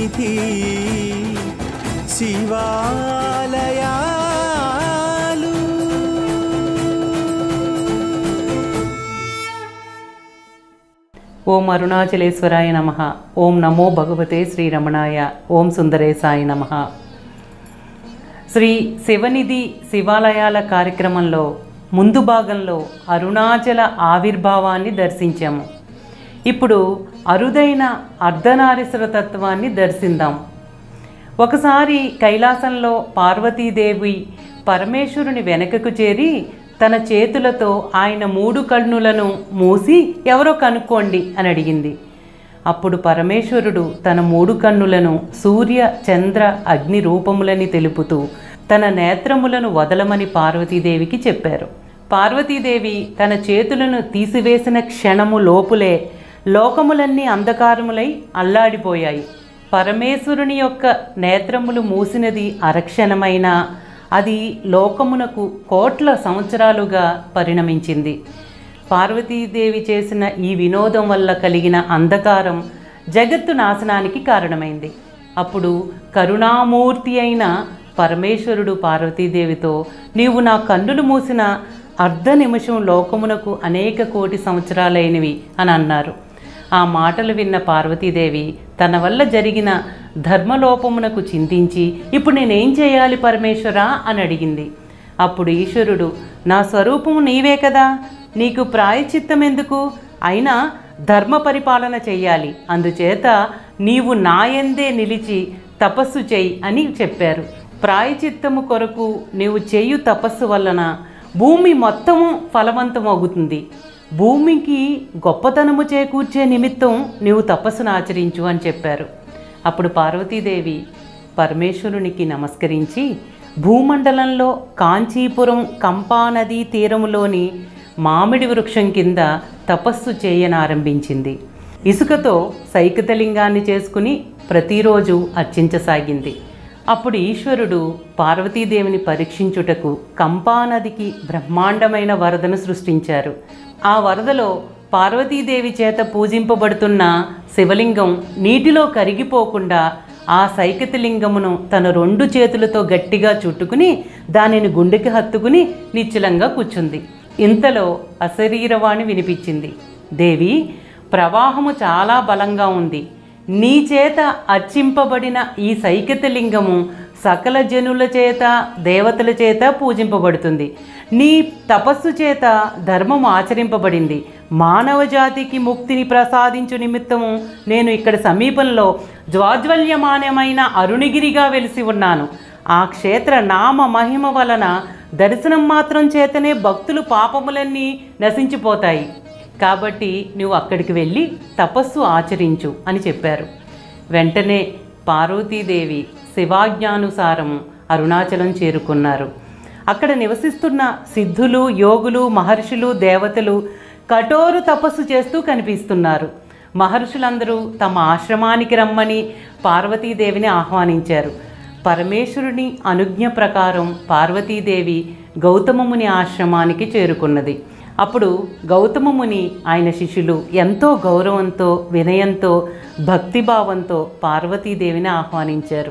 సన్నిధి శివాలయాలు ఓం అరుణాచలేశ్వరాయ నమ ఓం నమో భగవతే శ్రీరమణాయ ఓం సుందరేశాయ నమ శ్రీ శివనిధి శివాలయాల కార్యక్రమంలో ముందు భాగంలో అరుణాచల ఆవిర్భావాన్ని దర్శించాము ఇప్పుడు అరుదైన అర్ధనారీశ్వర తత్వాన్ని దర్శిందాం ఒకసారి కైలాసంలో పార్వతీదేవి పరమేశ్వరుని వెనకకు చేరి తన చేతులతో ఆయన మూడు కన్నులను మూసి ఎవరో కనుక్కోండి అని అడిగింది అప్పుడు పరమేశ్వరుడు తన మూడు కన్నులను సూర్య చంద్ర అగ్ని రూపములని తెలుపుతూ తన నేత్రములను వదలమని పార్వతీదేవికి చెప్పారు పార్వతీదేవి తన చేతులను తీసివేసిన క్షణము లోపులే లోకములన్నీ అంధకారములై అల్లాడిపోయాయి పరమేశ్వరుని యొక్క నేత్రములు మూసినది అరక్షణమైన అది లోకమునకు కోట్ల సంవత్సరాలుగా పరిణమించింది పార్వతీదేవి చేసిన ఈ వినోదం వల్ల కలిగిన అంధకారం జగత్తు నాశనానికి కారణమైంది అప్పుడు కరుణామూర్తి అయిన పరమేశ్వరుడు పార్వతీదేవితో నీవు నా కన్నులు మూసిన అర్ధ నిమిషం లోకమునకు అనేక కోటి సంవత్సరాలైనవి అని అన్నారు ఆ మాటలు విన్న పార్వతీదేవి తన వల్ల జరిగిన ధర్మలోపమునకు చింతించి ఇప్పుడు నేనేం చేయాలి పరమేశ్వరా అని అడిగింది అప్పుడు ఈశ్వరుడు నా స్వరూపము నీవే కదా నీకు ప్రాయచిత్తం ఎందుకు అయినా ధర్మ పరిపాలన చెయ్యాలి అందుచేత నీవు నాయందే నిలిచి తపస్సు చెయ్యి అని చెప్పారు ప్రాయచిత్తము కొరకు నీవు చేయు తపస్సు వలన భూమి మొత్తము ఫలవంతమవుతుంది భూమికి గొప్పతనము చేకూర్చే నిమిత్తం నీవు తపస్సును ఆచరించు అని చెప్పారు అప్పుడు పార్వతీదేవి పరమేశ్వరునికి నమస్కరించి భూమండలంలో కాంచీపురం కంపా నదీ తీరములోని మామిడి వృక్షం కింద తపస్సు చేయనారంభించింది ఇసుకతో సైకతలింగాన్ని చేసుకుని ప్రతిరోజు అర్చించసాగింది అప్పుడు ఈశ్వరుడు పార్వతీదేవిని పరీక్షించుటకు కంపా నదికి బ్రహ్మాండమైన వరదను సృష్టించారు ఆ వరదలో పార్వతీదేవి చేత పూజింపబడుతున్న శివలింగం నీటిలో కరిగిపోకుండా ఆ సైకతలింగమును తన రెండు చేతులతో గట్టిగా చుట్టుకుని దానిని గుండెకి హత్తుకుని నిశ్చలంగా కూర్చుంది ఇంతలో అశరీరవాణి వినిపించింది దేవి ప్రవాహము చాలా బలంగా ఉంది నీ చేత అర్చింపబడిన ఈ సైకతలింగము సకల జనుల చేత దేవతల చేత పూజింపబడుతుంది నీ తపస్సు చేత ధర్మం ఆచరింపబడింది మానవ జాతికి ముక్తిని ప్రసాదించు నిమిత్తము నేను ఇక్కడ సమీపంలో జ్వాజ్వల్యమానమైన అరుణగిరిగా వెలిసి ఉన్నాను ఆ క్షేత్ర నామ మహిమ వలన దర్శనం మాత్రం చేతనే భక్తులు పాపములన్నీ నశించిపోతాయి కాబట్టి నువ్వు అక్కడికి వెళ్ళి తపస్సు ఆచరించు అని చెప్పారు వెంటనే పార్వతీదేవి శివాజ్ఞానుసారం అరుణాచలం చేరుకున్నారు అక్కడ నివసిస్తున్న సిద్ధులు యోగులు మహర్షులు దేవతలు కఠోరు తపస్సు చేస్తూ కనిపిస్తున్నారు మహర్షులందరూ తమ ఆశ్రమానికి రమ్మని పార్వతీదేవిని ఆహ్వానించారు పరమేశ్వరుని అనుజ్ఞ ప్రకారం పార్వతీదేవి గౌతమముని ఆశ్రమానికి చేరుకున్నది అప్పుడు గౌతమముని ఆయన శిష్యులు ఎంతో గౌరవంతో వినయంతో భక్తిభావంతో పార్వతీదేవిని ఆహ్వానించారు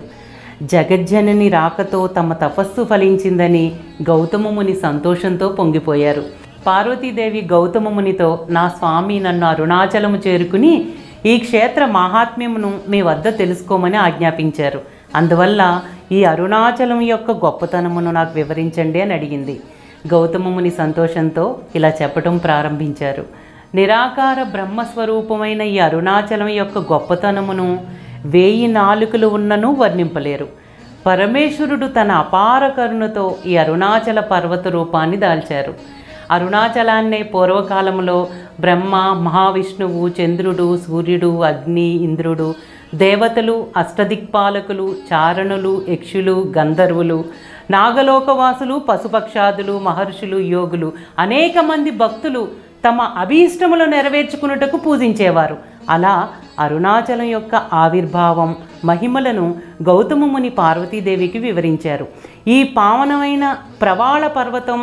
జగజ్జనని రాకతో తమ తపస్సు ఫలించిందని గౌతమముని సంతోషంతో పొంగిపోయారు పార్వతీదేవి గౌతమమునితో నా స్వామి నన్ను అరుణాచలము చేరుకుని ఈ క్షేత్ర మాహాత్మ్యమును మీ వద్ద తెలుసుకోమని ఆజ్ఞాపించారు అందువల్ల ఈ అరుణాచలం యొక్క గొప్పతనమును నాకు వివరించండి అని అడిగింది గౌతమముని సంతోషంతో ఇలా చెప్పటం ప్రారంభించారు నిరాకార బ్రహ్మస్వరూపమైన ఈ అరుణాచలం యొక్క గొప్పతనమును వేయి నాలుకలు ఉన్నను వర్ణింపలేరు పరమేశ్వరుడు తన అపార కరుణతో ఈ అరుణాచల పర్వత రూపాన్ని దాల్చారు అరుణాచలాన్నే పూర్వకాలంలో బ్రహ్మ మహావిష్ణువు చంద్రుడు సూర్యుడు అగ్ని ఇంద్రుడు దేవతలు అష్టదిక్పాలకులు చారణులు యక్షులు గంధర్వులు నాగలోకవాసులు పశుపక్షాదులు మహర్షులు యోగులు అనేక మంది భక్తులు తమ అభీష్టములు నెరవేర్చుకున్నటకు పూజించేవారు అలా అరుణాచలం యొక్క ఆవిర్భావం మహిమలను గౌతమముని పార్వతీదేవికి వివరించారు ఈ పావనమైన ప్రవాళ పర్వతం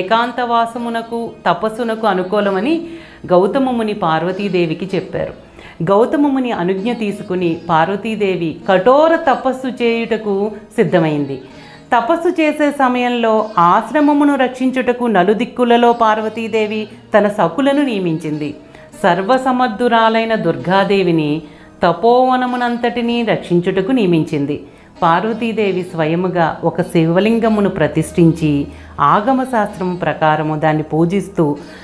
ఏకాంతవాసమునకు తపస్సునకు అనుకూలమని గౌతమముని పార్వతీదేవికి చెప్పారు గౌతమముని అనుజ్ఞ తీసుకుని పార్వతీదేవి కఠోర తపస్సు చేయుటకు సిద్ధమైంది తపస్సు చేసే సమయంలో ఆశ్రమమును రక్షించుటకు నలుదిక్కులలో పార్వతీదేవి తన సకులను నియమించింది సర్వసమర్థురాలైన దుర్గాదేవిని తపోవనమునంతటినీ రక్షించుటకు నియమించింది పార్వతీదేవి స్వయముగా ఒక శివలింగమును ప్రతిష్ఠించి ఆగమశాస్త్రం ప్రకారము దాన్ని పూజిస్తూ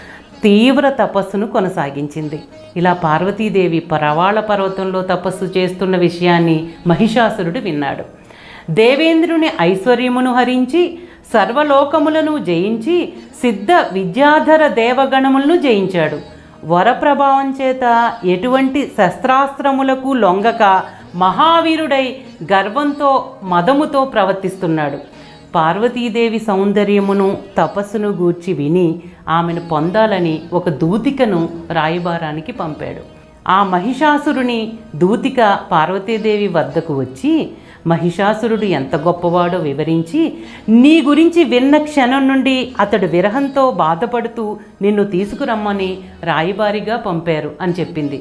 తీవ్ర తపస్సును కొనసాగించింది ఇలా పార్వతీదేవి పరవాళ పర్వతంలో తపస్సు చేస్తున్న విషయాన్ని మహిషాసురుడు విన్నాడు దేవేంద్రుని ఐశ్వర్యమును హరించి సర్వలోకములను జయించి సిద్ధ విద్యాధర దేవగణములను జయించాడు వరప్రభావం చేత ఎటువంటి శస్త్రాస్త్రములకు లొంగక మహావీరుడై గర్వంతో మదముతో ప్రవర్తిస్తున్నాడు పార్వతీదేవి సౌందర్యమును తపస్సును గూర్చి విని ఆమెను పొందాలని ఒక దూతికను రాయబారానికి పంపాడు ఆ మహిషాసురుని దూతిక పార్వతీదేవి వద్దకు వచ్చి మహిషాసురుడు ఎంత గొప్పవాడో వివరించి నీ గురించి విన్న క్షణం నుండి అతడు విరహంతో బాధపడుతూ నిన్ను తీసుకురమ్మని రాయబారిగా పంపారు అని చెప్పింది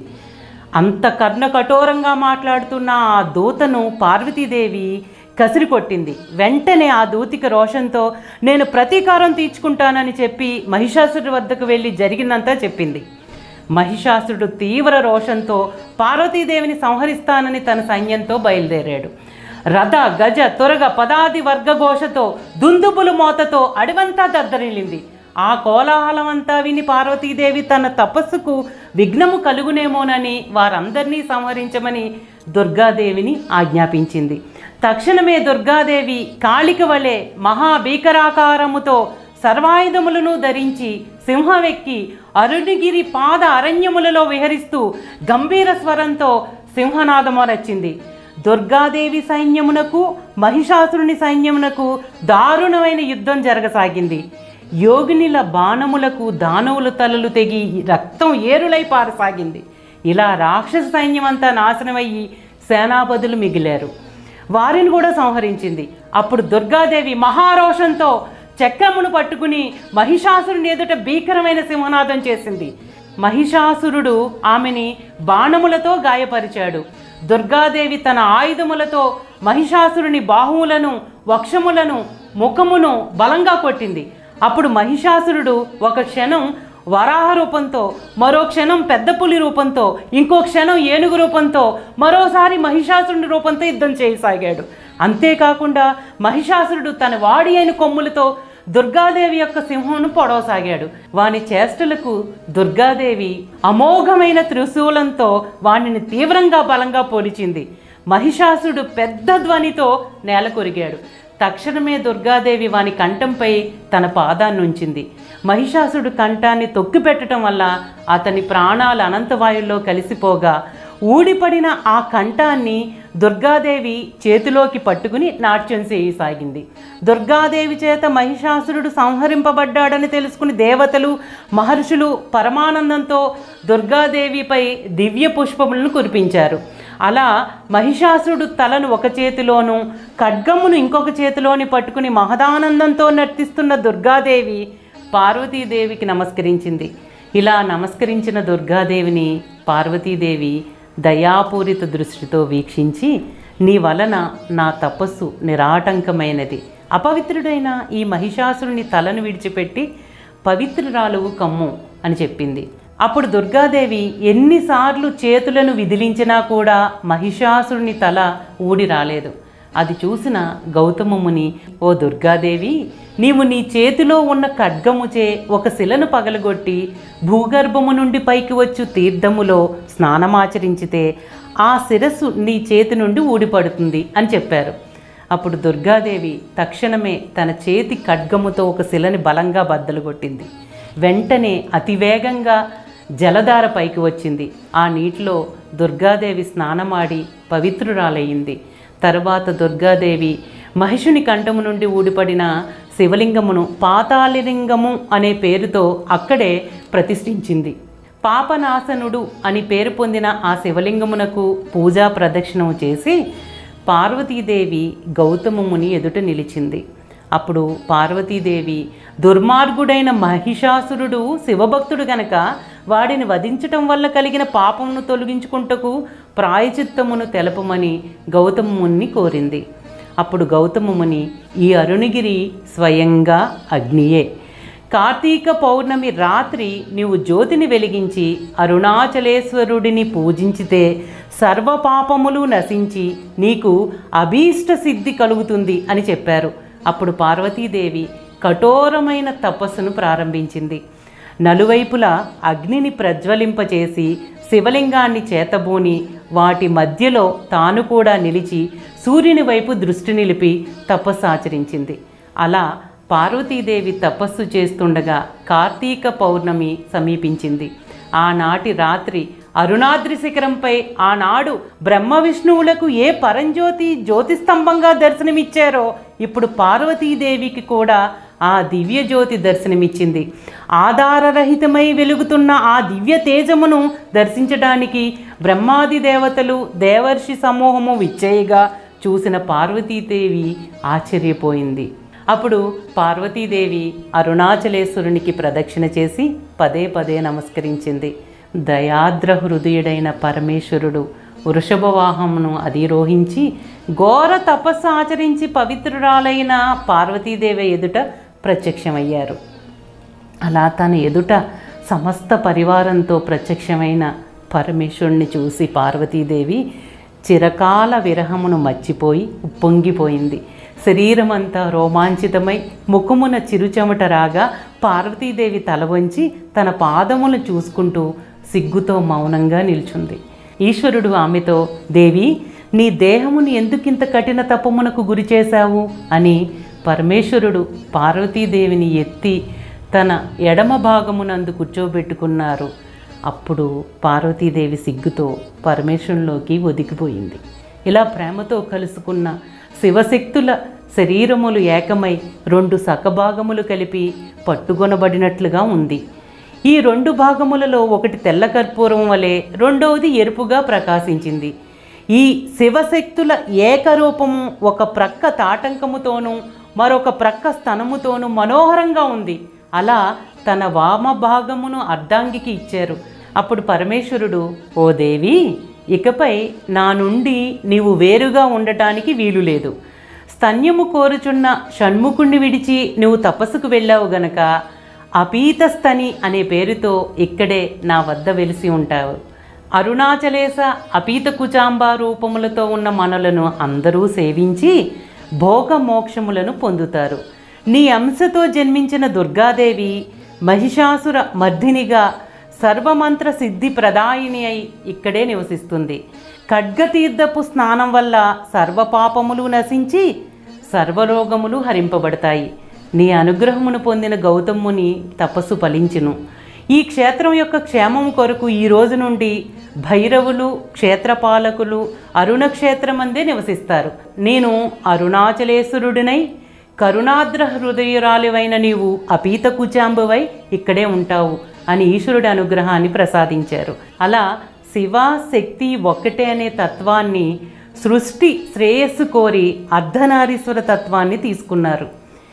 అంత కర్ణ కఠోరంగా మాట్లాడుతున్న ఆ దూతను పార్వతీదేవి కసిరి కొట్టింది వెంటనే ఆ దూతిక రోషంతో నేను ప్రతీకారం తీర్చుకుంటానని చెప్పి మహిషాసురుడి వద్దకు వెళ్ళి జరిగిందంతా చెప్పింది మహిషాసురుడు తీవ్ర రోషంతో పార్వతీదేవిని సంహరిస్తానని తన సైన్యంతో బయలుదేరాడు రథ గజ త్వరగ పదాది వర్గఘోషతో దుందుబులు మోతతో అడవంతా దద్దరిల్లింది ఆ కోలాహలం అంతా విని పార్వతీదేవి తన తపస్సుకు విఘ్నము కలుగునేమోనని వారందరినీ సంహరించమని దుర్గాదేవిని ఆజ్ఞాపించింది తక్షణమే దుర్గాదేవి కాళిక వలె మహాభీకరాకారముతో సర్వాయుధములను ధరించి సింహవెక్కి అరుణగిరి పాద అరణ్యములలో విహరిస్తూ గంభీర స్వరంతో సింహనాదమొరచింది దుర్గాదేవి సైన్యమునకు మహిషాసురుని సైన్యమునకు దారుణమైన యుద్ధం జరగసాగింది యోగినిల బాణములకు దానవుల తలలు తెగి రక్తం ఏరులై పారసాగింది ఇలా రాక్షస సైన్యం అంతా నాశనమయ్యి సేనాపతులు మిగిలారు వారిని కూడా సంహరించింది అప్పుడు దుర్గాదేవి మహారోషంతో చక్రమును పట్టుకుని మహిషాసురుని ఎదుట భీకరమైన సింహనాదం చేసింది మహిషాసురుడు ఆమెని బాణములతో గాయపరిచాడు దుర్గాదేవి తన ఆయుధములతో మహిషాసురుని బాహువులను వక్షములను ముఖమును బలంగా కొట్టింది అప్పుడు మహిషాసురుడు ఒక క్షణం వరాహ రూపంతో మరో క్షణం పెద్ద పులి రూపంతో ఇంకో క్షణం ఏనుగు రూపంతో మరోసారి మహిషాసురుని రూపంతో యుద్ధం చేయసాగాడు అంతేకాకుండా మహిషాసురుడు తన వాడి అయిన కొమ్ములతో దుర్గాదేవి యొక్క సింహంను పొడవసాగాడు వాని చేష్టలకు దుర్గాదేవి అమోఘమైన త్రిశూలంతో వానిని తీవ్రంగా బలంగా పోలిచింది మహిషాసురుడు పెద్ద ధ్వనితో నేల కొరిగాడు తక్షణమే దుర్గాదేవి వాని కంఠంపై తన పాదాన్ని ఉంచింది మహిషాసుడు కంఠాన్ని తొక్కిపెట్టడం వల్ల అతని ప్రాణాలు అనంతవాయుల్లో కలిసిపోగా ఊడిపడిన ఆ కంఠాన్ని దుర్గాదేవి చేతిలోకి పట్టుకుని నాట్యం చేయసాగింది దుర్గాదేవి చేత మహిషాసురుడు సంహరింపబడ్డాడని తెలుసుకుని దేవతలు మహర్షులు పరమానందంతో దుర్గాదేవిపై దివ్య పుష్పములను కురిపించారు అలా మహిషాసురుడు తలను ఒక చేతిలోనూ ఖడ్గమును ఇంకొక చేతిలోని పట్టుకుని మహదానందంతో నర్తిస్తున్న దుర్గాదేవి పార్వతీదేవికి నమస్కరించింది ఇలా నమస్కరించిన దుర్గాదేవిని పార్వతీదేవి దయాపూరిత దృష్టితో వీక్షించి నీ వలన నా తపస్సు నిరాటంకమైనది అపవిత్రుడైన ఈ మహిషాసురుని తలను విడిచిపెట్టి పవిత్రురాలువు కమ్ము అని చెప్పింది అప్పుడు దుర్గాదేవి ఎన్నిసార్లు చేతులను విదిలించినా కూడా మహిషాసురుని తల ఊడి రాలేదు అది చూసిన గౌతమముని ఓ దుర్గాదేవి నీవు నీ చేతిలో ఉన్న ఖడ్గముచే ఒక శిలను పగలగొట్టి భూగర్భము నుండి పైకి వచ్చు తీర్థములో స్నానమాచరించితే ఆ శిరస్సు నీ చేతి నుండి ఊడిపడుతుంది అని చెప్పారు అప్పుడు దుర్గాదేవి తక్షణమే తన చేతి ఖడ్గముతో ఒక శిలని బలంగా బద్దలు కొట్టింది వెంటనే అతివేగంగా జలధార పైకి వచ్చింది ఆ నీటిలో దుర్గాదేవి స్నానమాడి పవిత్రురాలయ్యింది తరువాత దుర్గాదేవి మహిషుని కంఠము నుండి ఊడిపడిన శివలింగమును పాతాళలింగము అనే పేరుతో అక్కడే ప్రతిష్ఠించింది పాపనాశనుడు అని పేరు పొందిన ఆ శివలింగమునకు పూజా ప్రదక్షిణము చేసి పార్వతీదేవి గౌతమముని ఎదుట నిలిచింది అప్పుడు పార్వతీదేవి దుర్మార్గుడైన మహిషాసురుడు శివభక్తుడు గనక వాడిని వధించటం వల్ల కలిగిన పాపమును తొలగించుకుంటకు ప్రాయచిత్తమును తెలపమని గౌతముని కోరింది అప్పుడు గౌతముని ఈ అరుణగిరి స్వయంగా అగ్నియే కార్తీక పౌర్ణమి రాత్రి నీవు జ్యోతిని వెలిగించి అరుణాచలేశ్వరుడిని పూజించితే సర్వ పాపములు నశించి నీకు అభీష్ట సిద్ధి కలుగుతుంది అని చెప్పారు అప్పుడు పార్వతీదేవి కఠోరమైన తపస్సును ప్రారంభించింది నలువైపులా అగ్నిని ప్రజ్వలింపచేసి శివలింగాన్ని చేతబూని వాటి మధ్యలో తాను కూడా నిలిచి సూర్యుని వైపు దృష్టి నిలిపి తపస్సు ఆచరించింది అలా పార్వతీదేవి తపస్సు చేస్తుండగా కార్తీక పౌర్ణమి సమీపించింది ఆనాటి రాత్రి అరుణాద్రి శిఖరంపై ఆనాడు బ్రహ్మ విష్ణువులకు ఏ పరంజ్యోతి జ్యోతిస్తంభంగా దర్శనమిచ్చారో ఇప్పుడు పార్వతీదేవికి కూడా ఆ దివ్య జ్యోతి దర్శనమిచ్చింది ఆధారరహితమై వెలుగుతున్న ఆ దివ్య తేజమును దర్శించడానికి బ్రహ్మాది దేవతలు దేవర్షి సమూహము విచ్చేయగా చూసిన పార్వతీదేవి ఆశ్చర్యపోయింది అప్పుడు పార్వతీదేవి అరుణాచలేశ్వరునికి ప్రదక్షిణ చేసి పదే పదే నమస్కరించింది దయాద్ర హృదయుడైన పరమేశ్వరుడు వృషభ వాహమును అధిరోహించి ఘోర తపస్సు ఆచరించి పవిత్రురాలైన పార్వతీదేవి ఎదుట ప్రత్యక్షమయ్యారు అలా తన ఎదుట సమస్త పరివారంతో ప్రత్యక్షమైన పరమేశ్వరుణ్ణి చూసి పార్వతీదేవి చిరకాల విరహమును మర్చిపోయి ఉప్పొంగిపోయింది శరీరమంతా రోమాంచితమై ముఖమున చిరుచెమట రాగా పార్వతీదేవి తల వంచి తన పాదములను చూసుకుంటూ సిగ్గుతో మౌనంగా నిల్చుంది ఈశ్వరుడు ఆమెతో దేవి నీ దేహమును ఎందుకింత కఠిన తపమునకు గురి చేశావు అని పరమేశ్వరుడు పార్వతీదేవిని ఎత్తి తన ఎడమ భాగమునందు కూర్చోబెట్టుకున్నారు అప్పుడు పార్వతీదేవి సిగ్గుతో పరమేశ్వరులోకి ఒదిగిపోయింది ఇలా ప్రేమతో కలుసుకున్న శివశక్తుల శరీరములు ఏకమై రెండు సకభాగములు కలిపి పట్టుకొనబడినట్లుగా ఉంది ఈ రెండు భాగములలో ఒకటి తెల్ల కర్పూరం వలె రెండవది ఎరుపుగా ప్రకాశించింది ఈ శివశక్తుల ఏకరూపము ఒక ప్రక్క తాటంకముతోనూ మరొక ప్రక్క స్తనముతోనూ మనోహరంగా ఉంది అలా తన వామ భాగమును అర్ధాంగికి ఇచ్చారు అప్పుడు పరమేశ్వరుడు ఓ దేవి ఇకపై నా నుండి నీవు వేరుగా ఉండటానికి వీలు లేదు స్తన్యము కోరుచున్న షణ్ముఖుణ్ణి విడిచి నువ్వు తపస్సుకు వెళ్ళావు గనక అపీతస్తని అనే పేరుతో ఇక్కడే నా వద్ద వెలిసి ఉంటావు అరుణాచలేశ అపీత కుచాంబ రూపములతో ఉన్న మనలను అందరూ సేవించి భోగ మోక్షములను పొందుతారు నీ అంశతో జన్మించిన దుర్గాదేవి మహిషాసుర మర్దినిగా సర్వమంత్ర సిద్ధి ప్రదాయిని అయి ఇక్కడే నివసిస్తుంది ఖడ్గతీర్థపు స్నానం వల్ల సర్వపాపములు నశించి సర్వరోగములు హరింపబడతాయి నీ అనుగ్రహమును పొందిన గౌతముని తపస్సు ఫలించును ఈ క్షేత్రం యొక్క క్షేమం కొరకు ఈ రోజు నుండి భైరవులు క్షేత్రపాలకులు అరుణ క్షేత్రమందే నివసిస్తారు నేను అరుణాచలేశ్వరుడినై కరుణాద్ర హృదయురాలివైన నీవు అపీత కుచాంబువై ఇక్కడే ఉంటావు అని ఈశ్వరుడి అనుగ్రహాన్ని ప్రసాదించారు అలా శివ శక్తి ఒక్కటే అనే తత్వాన్ని సృష్టి శ్రేయస్సు కోరి అర్ధనారీశ్వర తత్వాన్ని తీసుకున్నారు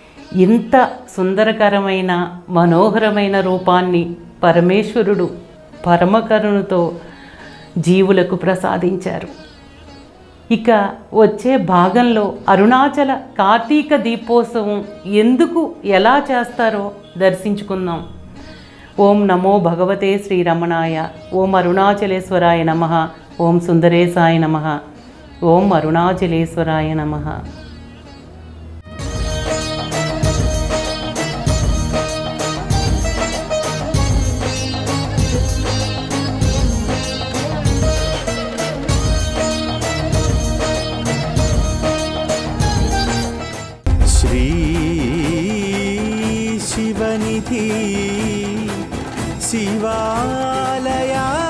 ఇంత సుందరకరమైన మనోహరమైన రూపాన్ని పరమేశ్వరుడు పరమకరుణతో జీవులకు ప్రసాదించారు ఇక వచ్చే భాగంలో అరుణాచల కార్తీక దీపోత్సవం ఎందుకు ఎలా చేస్తారో దర్శించుకుందాం ఓం నమో భగవతే శ్రీరమణాయ ఓం అరుణాచలేశ్వరాయ నమ ఓం సుందరేశాయ నమ ఓం అరుణాచలేశ్వరాయ నమ श्री शिवनिधि शिवालया